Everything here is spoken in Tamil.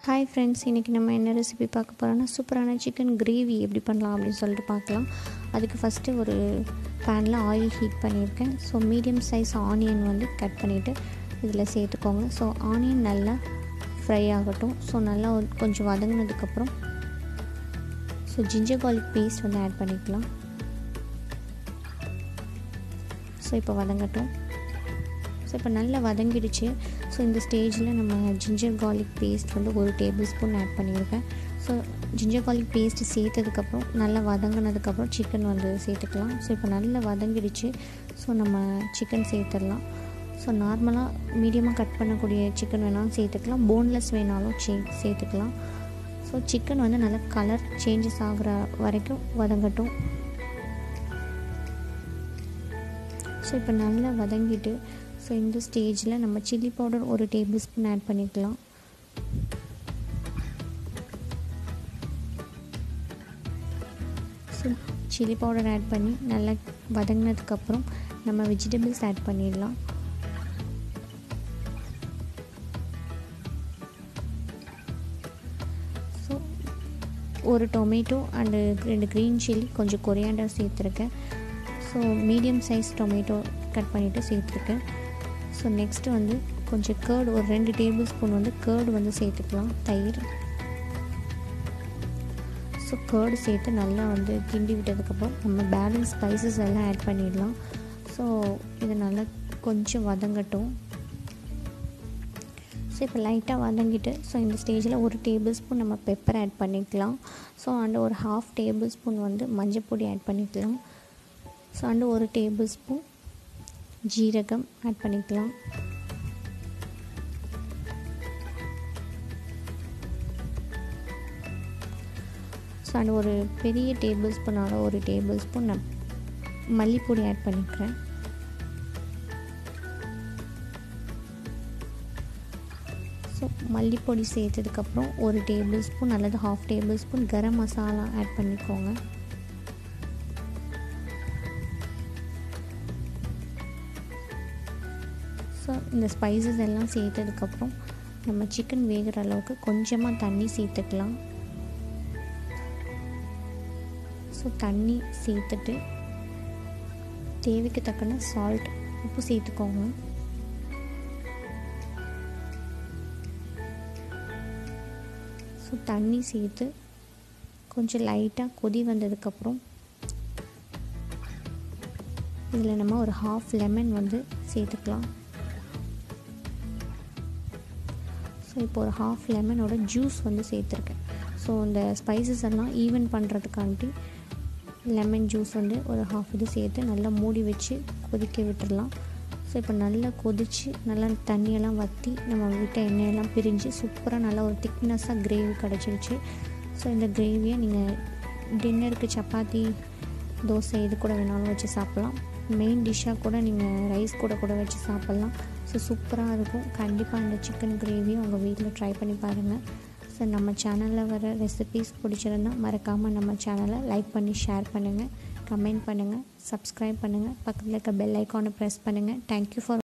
ஹாய் ஃப்ரெண்ட்ஸ் இன்றைக்கி நம்ம என்ன ரெசிபி பார்க்க போகிறோன்னா சூப்பரான சிக்கன் கிரேவி எப்படி பண்ணலாம் அப்படின்னு சொல்லிட்டு பார்க்கலாம் அதுக்கு ஃபஸ்ட்டு ஒரு பேனில் ஆயில் ஹீட் பண்ணியிருக்கேன் ஸோ மீடியம் சைஸ் ஆனியன் வந்து கட் பண்ணிவிட்டு இதில் சேர்த்துக்கோங்க ஸோ ஆனியன் நல்லா ஃப்ரை ஆகட்டும் ஸோ நல்லா ஒரு கொஞ்சம் வதங்கினதுக்கப்புறம் ஸோ ஜிஞ்சர் கார்லிக் பேஸ்ட் வந்து ஆட் பண்ணிக்கலாம் ஸோ இப்போ வதங்கட்டும் ஸோ இப்போ நல்லா வதங்கிடுச்சு ஸோ இந்த ஸ்டேஜில் நம்ம ஜிஞ்சர் கார்லிக் பேஸ்ட் வந்து ஒரு டேபிள் ஸ்பூன் ஆட் பண்ணியிருக்கேன் ஸோ ஜிஞ்சர் கார்லிக் பேஸ்ட் சேர்த்ததுக்கப்புறம் நல்லா வதங்கினதுக்கப்புறம் சிக்கன் வந்து சேர்த்துக்கலாம் ஸோ இப்போ நல்லா வதங்கிடுச்சு ஸோ நம்ம சிக்கன் சேர்த்துடலாம் ஸோ நார்மலாக மீடியமாக கட் பண்ணக்கூடிய சிக்கன் வேணாலும் சேர்த்துக்கலாம் போன்லெஸ் வேணாலும் சே சேர்த்துக்கலாம் ஸோ சிக்கன் வந்து நல்லா கலர் சேஞ்சஸ் ஆகிற வரைக்கும் வதங்கட்டும் ஸோ இப்போ நல்லா வதங்கிட்டு ஸோ இந்த ஸ்டேஜில் நம்ம சில்லி பவுடர் ஒரு டேபிள் ஸ்பூன் ஆட் பண்ணிக்கலாம் ஸோ சில்லி பவுடர் ஆட் பண்ணி நல்லா வதங்கினதுக்கப்புறம் நம்ம வெஜிடபிள்ஸ் ஆட் பண்ணிடலாம் ஸோ ஒரு டொமேட்டோ அண்டு ரெண்டு க்ரீன் சில்லி கொஞ்சம் கொரியாண்டர் சேர்த்துருக்கேன் so medium size tomato cut பண்ணிவிட்டு சேர்த்துருக்கேன் ஸோ நெக்ஸ்ட்டு வந்து கொஞ்சம் கேர்டு ஒரு ரெண்டு டேபிள் ஸ்பூன் வந்து கேர்டு வந்து சேர்த்துக்கலாம் தயிர் ஸோ கேர்டு சேர்த்து நல்லா வந்து கிண்டி விட்டதுக்கப்புறம் நம்ம பேலன்ஸ் ஸ்பைசஸ் எல்லாம் ஆட் பண்ணிடலாம் ஸோ இது நல்லா கொஞ்சம் வதங்கட்டும் ஸோ இப்போ லைட்டாக வதங்கிட்டு ஸோ இந்த ஸ்டேஜில் ஒரு டேபிள் ஸ்பூன் நம்ம பெப்பர் ஆட் பண்ணிக்கலாம் ஸோ அண்டு ஒரு ஹாஃப் டேபிள் ஸ்பூன் வந்து மஞ்சள் பொடி ஆட் பண்ணிக்கலாம் ஸோ அண்டு ஒரு டேபிள் ஸ்பூன் ஜீரகம் ஆட் பண்ணிக்கலாம் ஸோ அண்ட் ஒரு பெரிய டேபிள் ஸ்பூனோட ஒரு டேபிள் ஸ்பூன் நான் மல்லிப்பொடி ஆட் பண்ணிக்கிறேன் ஸோ மல்லிப்பொடி சேர்த்ததுக்கப்புறம் ஒரு டேபிள் ஸ்பூன் அல்லது half table spoon garam masala add பண்ணிக்கோங்க ஸோ இந்த ஸ்பைசஸ் எல்லாம் சேர்த்ததுக்கப்புறம் நம்ம சிக்கன் வேகிற அளவுக்கு கொஞ்சமாக தண்ணி சேர்த்துக்கலாம் ஸோ தண்ணி சேர்த்துட்டு தேவைக்கு தக்கன சால்ட் உப்பு சேர்த்துக்கோங்க ஸோ தண்ணி சேர்த்து கொஞ்சம் லைட்டாக கொதி வந்ததுக்கப்புறம் இதில் நம்ம ஒரு ஹாஃப் லெமன் வந்து சேர்த்துக்கலாம் ஸோ இப்போ ஒரு ஹாஃப் லெமனோட ஜூஸ் வந்து சேர்த்துருக்கேன் ஸோ இந்த ஸ்பைசஸ் எல்லாம் ஈவன் பண்ணுறதுக்காண்டி லெமன் ஜூஸ் வந்து ஒரு ஹாஃப் இது சேர்த்து நல்லா மூடி வச்சு கொதிக்க விட்டுடலாம் ஸோ இப்போ நல்லா கொதித்து நல்லா தண்ணியெல்லாம் வற்றி நம்ம விட்ட எண்ணெயெல்லாம் பிரிஞ்சு சூப்பராக நல்லா ஒரு திக்னஸ்ஸாக கிரேவி கிடச்சிருச்சு ஸோ இந்த கிரேவியை நீங்கள் டின்னருக்கு சப்பாத்தி தோசை இது கூட வேணாலும் வச்சு சாப்பிட்லாம் மெயின் டிஷ்ஷாக கூட நீங்கள் ரைஸ் கூட கூட வச்சு சாப்பிட்லாம் ஸோ சூப்பராக இருக்கும் கண்டிப்பாக இந்த சிக்கன் கிரேவியும் உங்கள் வீட்டில் ட்ரை பண்ணி பாருங்கள் ஸோ நம்ம சேனலில் வர ரெசிபீஸ் பிடிச்சிருந்தா மறக்காமல் நம்ம சேனலை லைக் பண்ணி ஷேர் பண்ணுங்கள் கமெண்ட் பண்ணுங்கள் சப்ஸ்கிரைப் பண்ணுங்கள் பக்கத்தில் இருக்க பெல் ஐக்கானை ப்ரெஸ் பண்ணுங்கள் தேங்க்யூ ஃபார்